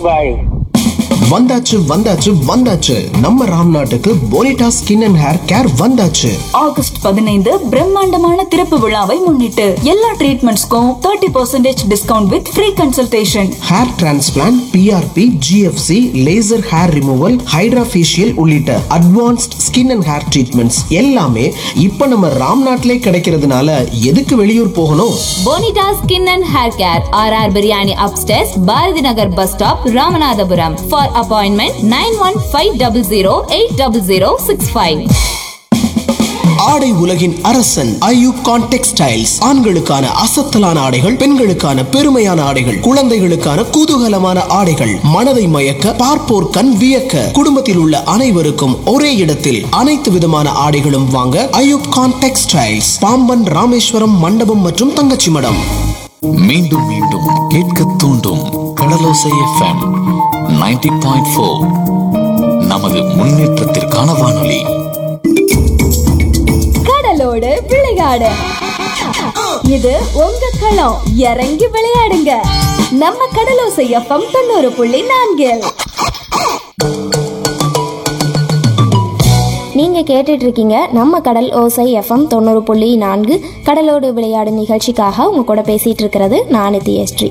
பாய் வந்தாச்சு வந்தாச்சு வந்தாச்சு நம்ம ராம் நாட்டுக்கு Bonita skin and hair care வந்தாச்சு ஆகஸ்ட் பதினைந்து பிரம்மாண்டமான திறப்பு விழாவை முன்னிட்டு எல்லா ட்ரீட்மெண்ட்ஸ்க்கும் thirty percentage discount with free consultation hair transplant PRP GFC laser hair removal hydrafacial உள்ளிட்ட advanced skin and hair treatments எல்லாமே இப்ப நம்ம ராம் நாட்டிலே கிடைக்கிறதுனால எதுக்கு வெளியூர் போகணும் Bonita skin and hair care R R biryani upstairs Bharathi Nagar bus stop Ramanathapuram for appointment nine one five double zero eight double zero six five ஆடை உலகின் அரசன் ஐயூப் கான் டெக்ஸ்டைல்ஸ் ஆண்களுக்கான அசத்தலான ஆடைகள் பெண்களுக்கான பெருமையான ஆடைகள் குழந்தைகளுக்கான குதூகலமான ஆடைகள் மனதை மயக்க பார்ப்போர் கண் வியக்க குடும்பத்தில் உள்ள அனைவருக்கும் ஒரே இடத்தில் அனைத்து விதமான ஆடைகளும் வாங்க ஐயூப் கான் டெக்ஸ்டைல்ஸ் பாம்பன் ராமேஸ்வரம் மண்டபம் மற்றும் தங்கச்சி மடம் மீண்டும் மீண்டும் கேட்க தூண்டும் கடலோசை எஃப்எம் 90.4 பாயிண்ட் நமது முன்னேற்றத்திற்கான வானொலி கடலோடு விளையாடு இது உங்க களம் இறங்கி விளையாடுங்க நம்ம கடலோசை எஃப்எம் தொண்ணூறு புள்ளி நான்கில் நீங்க கேட்டுட்டு இருக்கீங்க நம்ம கடல் ஓசை எஃப்எம் தொண்ணூறு புள்ளி நான்கு கடலோடு விளையாடு நிகழ்ச்சிக்காக உங்க கூட பேசிட்டு இருக்கிறது நான் நித்யஸ்ரீ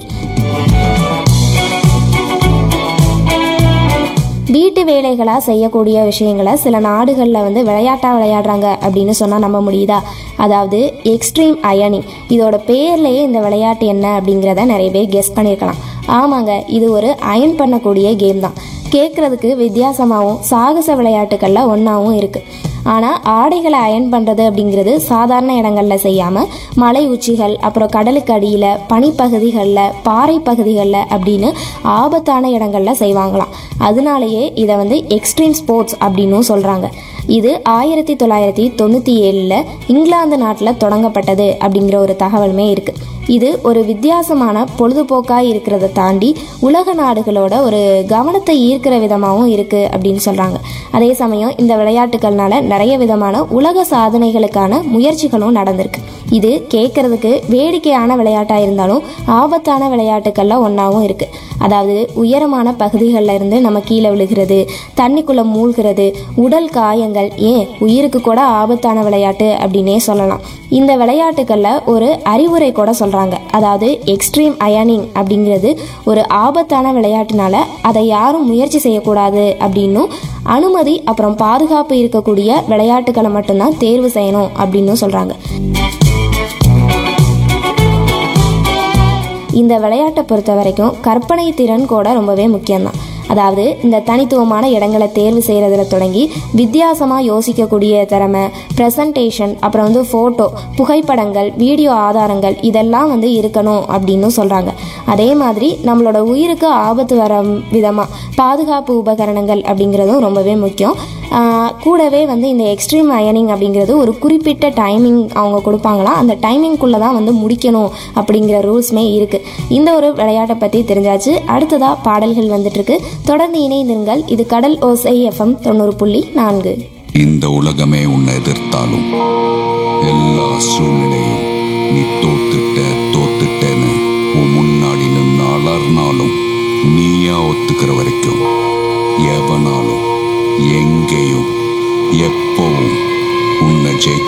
வீட்டு வேலைகளாக செய்யக்கூடிய விஷயங்களை சில நாடுகளில் வந்து விளையாட்டாக விளையாடுறாங்க அப்படின்னு சொன்னால் நம்ப முடியுதா அதாவது எக்ஸ்ட்ரீம் அயனிங் இதோட பேர்லேயே இந்த விளையாட்டு என்ன அப்படிங்கிறத நிறைய பேர் கெஸ் பண்ணியிருக்கலாம் ஆமாங்க இது ஒரு அயன் பண்ணக்கூடிய கேம் தான் கேட்குறதுக்கு வித்தியாசமாகவும் சாகச விளையாட்டுகளில் ஒன்றாவும் இருக்குது ஆனால் ஆடைகளை அயன் பண்ணுறது அப்படிங்கிறது சாதாரண இடங்களில் செய்யாமல் மலை உச்சிகள் அப்புறம் கடலுக்கு அடியில் பனிப்பகுதிகளில் பாறை பகுதிகளில் அப்படின்னு ஆபத்தான இடங்களில் செய்வாங்களாம் அதனாலேயே இதை வந்து எக்ஸ்ட்ரீம் ஸ்போர்ட்ஸ் அப்படின்னும் சொல்கிறாங்க இது ஆயிரத்தி தொள்ளாயிரத்தி தொண்ணூற்றி ஏழில் இங்கிலாந்து நாட்டில் தொடங்கப்பட்டது அப்படிங்கிற ஒரு தகவலுமே இருக்குது இது ஒரு வித்தியாசமான பொழுதுபோக்காக இருக்கிறத தாண்டி உலக நாடுகளோட ஒரு கவனத்தை ஈர்க்கிற விதமாகவும் இருக்குது அப்படின்னு சொல்கிறாங்க அதே சமயம் இந்த விளையாட்டுகள்னால நிறைய விதமான உலக சாதனைகளுக்கான முயற்சிகளும் நடந்திருக்கு இது கேட்கறதுக்கு வேடிக்கையான விளையாட்டாக இருந்தாலும் ஆபத்தான விளையாட்டுகளில் ஒன்றாவும் இருக்குது அதாவது உயரமான பகுதிகளில் இருந்து நம்ம கீழே விழுகிறது தண்ணிக்குள்ளே மூழ்கிறது உடல் காயங்கள் ஏன் உயிருக்கு கூட ஆபத்தான விளையாட்டு அப்படின்னே சொல்லலாம் இந்த விளையாட்டுகளில் ஒரு அறிவுரை கூட சொல்கிறாங்க அதாவது எக்ஸ்ட்ரீம் அயனிங் அப்படிங்கிறது ஒரு ஆபத்தான விளையாட்டுனால அதை யாரும் முயற்சி செய்யக்கூடாது அப்படின்னும் அனுமதி அப்புறம் பாதுகாப்பு இருக்கக்கூடிய விளையாட்டுகளை மட்டும்தான் தேர்வு செய்யணும் அப்படின்னு சொல்கிறாங்க இந்த விளையாட்டை பொறுத்த வரைக்கும் கற்பனை திறன் கூட ரொம்பவே முக்கியம்தான் அதாவது இந்த தனித்துவமான இடங்களை தேர்வு செய்கிறதுல தொடங்கி வித்தியாசமாக யோசிக்கக்கூடிய திறமை ப்ரெசன்டேஷன் அப்புறம் வந்து ஃபோட்டோ புகைப்படங்கள் வீடியோ ஆதாரங்கள் இதெல்லாம் வந்து இருக்கணும் அப்படின்னு சொல்கிறாங்க அதே மாதிரி நம்மளோட உயிருக்கு ஆபத்து வர விதமாக பாதுகாப்பு உபகரணங்கள் அப்படிங்கிறதும் ரொம்பவே முக்கியம் ஆஹ் கூடவே வந்து இந்த எக்ஸ்ட்ரீம் அயனிங் அப்படிங்கிறது ஒரு குறிப்பிட்ட டைமிங் அவங்க கொடுப்பாங்களாம் அந்த டைமிங்குள்ளே தான் வந்து முடிக்கணும் அப்படிங்கிற ரூல்ஸ்மே இருக்குது இந்த ஒரு விளையாட்டை பற்றி தெரிஞ்சாச்சு அடுத்ததாக பாடல்கள் வந்துட்டுருக்கு தொடர்ந்து இணைந்திருங்கள் இது கடல் ஓசை எஃப்எம் தொண்ணூறு புள்ளி நான்கு இந்த உலகமே உன்னை எதிர்த்தாலும் எல்லா சூழ்நிலையும் நீ தோத்துட்ட தோத்துட்டேன்னு உன் முன்னாடி நின்று அலர்னாலும் நீயா ஒத்துக்கிற வரைக்கும் எவனாலும் எங்கேயும் எப்பவும் உன்னை ஜெயிக்க